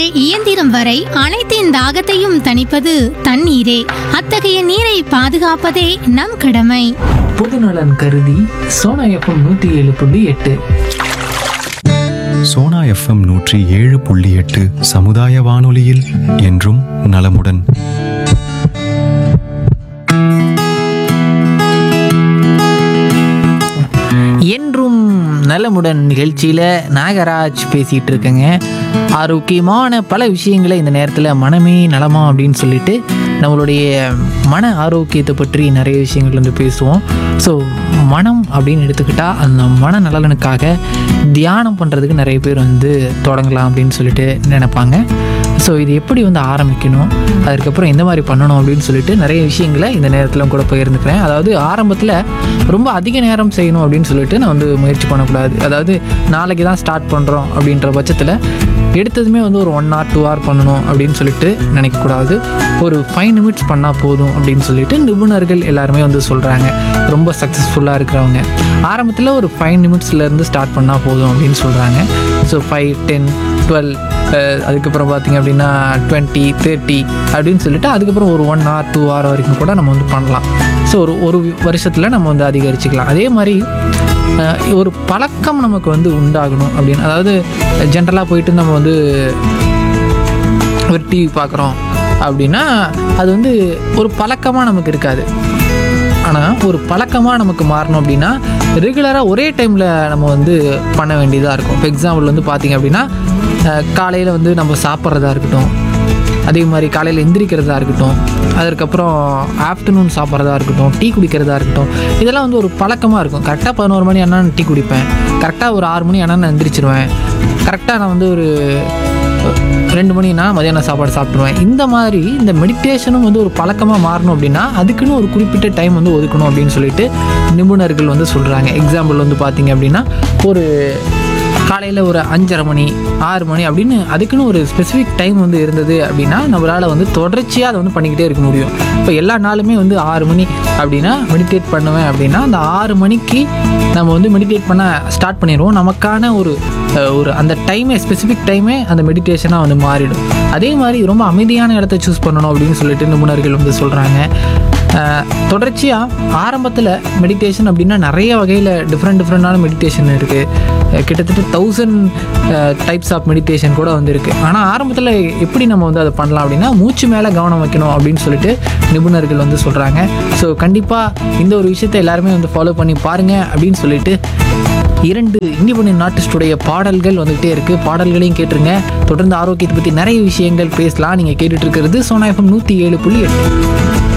இயந்திரம் வரை அனைத்தின் தாகத்தையும் தணிப்பது தண்ணீரே அத்தகைய நீரை பாதுகாப்பதே நம் கடமை பொதுநலன் கருதி சோனா எஃப்எம் நூற்றி ஏழு புள்ளி எட்டு சோனா எஃப்எம் நூற்றி ஏழு புள்ளி எட்டு சமுதாய வானொலியில் என்றும் நலமுடன் என்றும் நலமுடன் நிகழ்ச்சியில் நாகராஜ் பேசிகிட்டு இருக்கேங்க ஆரோக்கியமான பல விஷயங்களை இந்த நேரத்தில் மனமே நலமா அப்படின்னு சொல்லிட்டு நம்மளுடைய மன ஆரோக்கியத்தை பற்றி நிறைய விஷயங்கள் வந்து பேசுவோம் ஸோ மனம் அப்படின்னு எடுத்துக்கிட்டால் அந்த மன நலனுக்காக தியானம் பண்ணுறதுக்கு நிறைய பேர் வந்து தொடங்கலாம் அப்படின்னு சொல்லிட்டு நினைப்பாங்க ஸோ இது எப்படி வந்து ஆரம்பிக்கணும் அதுக்கப்புறம் எந்த மாதிரி பண்ணணும் அப்படின்னு சொல்லிட்டு நிறைய விஷயங்களை இந்த நேரத்தில் கூட பகிர்ந்துக்கிறேன் அதாவது ஆரம்பத்தில் ரொம்ப அதிக நேரம் செய்யணும் அப்படின்னு சொல்லிட்டு நான் வந்து முயற்சி பண்ணக்கூடாது அதாவது நாளைக்கு தான் ஸ்டார்ட் பண்ணுறோம் அப்படின்ற பட்சத்தில் எடுத்ததுமே வந்து ஒரு ஒன் ஹவர் டூ ஹவர் பண்ணணும் அப்படின்னு சொல்லிட்டு நினைக்கக்கூடாது ஒரு ஃபைவ் நிமிட்ஸ் பண்ணால் போதும் அப்படின்னு சொல்லிட்டு நிபுணர்கள் எல்லாருமே வந்து சொல்கிறாங்க ரொம்ப சக்ஸஸ்ஃபுல்லாக இருக்கிறவங்க ஆரம்பத்தில் ஒரு ஃபைவ் நிமிட்ஸ்லேருந்து ஸ்டார்ட் பண்ணால் போதும் அப்படின்னு சொல்கிறாங்க ஸோ ஃபைவ் டென் டுவெல் அதுக்கப்புறம் பார்த்தீங்க அப்படின்னா டுவெண்ட்டி தேர்ட்டி அப்படின்னு சொல்லிட்டு அதுக்கப்புறம் ஒரு ஒன் ஹவர் டூ ஹவர் வரைக்கும் கூட நம்ம வந்து பண்ணலாம் ஸோ ஒரு ஒரு வருஷத்தில் நம்ம வந்து அதிகரிச்சுக்கலாம் அதே மாதிரி அஹ், ஒரு பழக்கம் நமக்கு வந்து உண்டாகணும் அப்படின்னு அதாவது ஜென்ரலாக போயிட்டு நம்ம வந்து ஒரு டிவி பார்க்குறோம் அப்படின்னா அது வந்து ஒரு பழக்கமாக நமக்கு இருக்காது ஆனால் ஒரு பழக்கமாக நமக்கு மாறணும் அப்படின்னா ரெகுலராக ஒரே டைமில் நம்ம வந்து பண்ண வேண்டியதாக இருக்கும் இப்போ எக்ஸாம்பிள் வந்து பார்த்திங்க அப்படின்னா காலையில் வந்து நம்ம சாப்பிட்றதா இருக்கட்டும் அதே மாதிரி காலையில் எந்திரிக்கிறதா இருக்கட்டும் அதுக்கப்புறம் ஆஃப்டர்நூன் சாப்பிட்றதா இருக்கட்டும் டீ குடிக்கிறதா இருக்கட்டும் இதெல்லாம் வந்து ஒரு பழக்கமாக இருக்கும் கரெக்டாக பதினோரு மணி ஆனால் நான் டீ குடிப்பேன் கரெக்டாக ஒரு ஆறு மணி ஆனால் நான் எந்திரிச்சிருவேன் கரெக்டாக நான் வந்து ஒரு ரெண்டு மணினா மதியானம் சாப்பாடு சாப்பிட்ருவேன் இந்த மாதிரி இந்த மெடிடேஷனும் வந்து ஒரு பழக்கமாக மாறணும் அப்படின்னா அதுக்குன்னு ஒரு குறிப்பிட்ட டைம் வந்து ஒதுக்கணும் அப்படின்னு சொல்லிட்டு நிபுணர்கள் வந்து சொல்கிறாங்க எக்ஸாம்பிள் வந்து பார்த்தீங்க அப்படின்னா ஒரு காலையில் ஒரு அஞ்சரை மணி ஆறு மணி அப்படின்னு அதுக்குன்னு ஒரு ஸ்பெசிஃபிக் டைம் வந்து இருந்தது அப்படின்னா நம்மளால் வந்து தொடர்ச்சியாக அதை வந்து பண்ணிக்கிட்டே இருக்க முடியும் இப்போ எல்லா நாளுமே வந்து ஆறு மணி அப்படின்னா மெடிடேட் பண்ணுவேன் அப்படின்னா அந்த ஆறு மணிக்கு நம்ம வந்து மெடிடேட் பண்ண ஸ்டார்ட் பண்ணிடுவோம் நமக்கான ஒரு அஹ், ஒரு அந்த டைமே ஸ்பெசிஃபிக் டைமே அந்த மெடிடேஷனாக வந்து மாறிடும் அதே மாதிரி ரொம்ப அமைதியான இடத்த சூஸ் பண்ணணும் அப்படின்னு சொல்லிட்டு நிபுணர்கள் வந்து சொல்கிறாங்க தொடர்ச்சியாக ஆரம்பத்தில் மெடிடேஷன் அப்படின்னா நிறைய வகையில் டிஃப்ரெண்ட் டிஃப்ரெண்டான மெடிடேஷன் இருக்குது கிட்டத்தட்ட தௌசண்ட் டைப்ஸ் ஆஃப் மெடிடேஷன் கூட வந்து இருக்குது ஆனால் ஆரம்பத்தில் எப்படி நம்ம வந்து அதை பண்ணலாம் அப்படின்னா மூச்சு மேலே கவனம் வைக்கணும் அப்படின்னு சொல்லிட்டு நிபுணர்கள் வந்து சொல்கிறாங்க ஸோ கண்டிப்பாக இந்த ஒரு விஷயத்தை எல்லாருமே வந்து ஃபாலோ பண்ணி பாருங்கள் அப்படின்னு சொல்லிட்டு இரண்டு இண்டிபெண்டன்ட் ஆர்டிஸ்டுடைய பாடல்கள் வந்துகிட்டே இருக்குது பாடல்களையும் கேட்டுருங்க தொடர்ந்து ஆரோக்கியத்தை பற்றி நிறைய விஷயங்கள் பேசலாம் நீங்கள் கேட்டுட்டு இருக்கிறது சோனா எஃப்எம் நூற்றி ஏழு புள்ளி எட்டு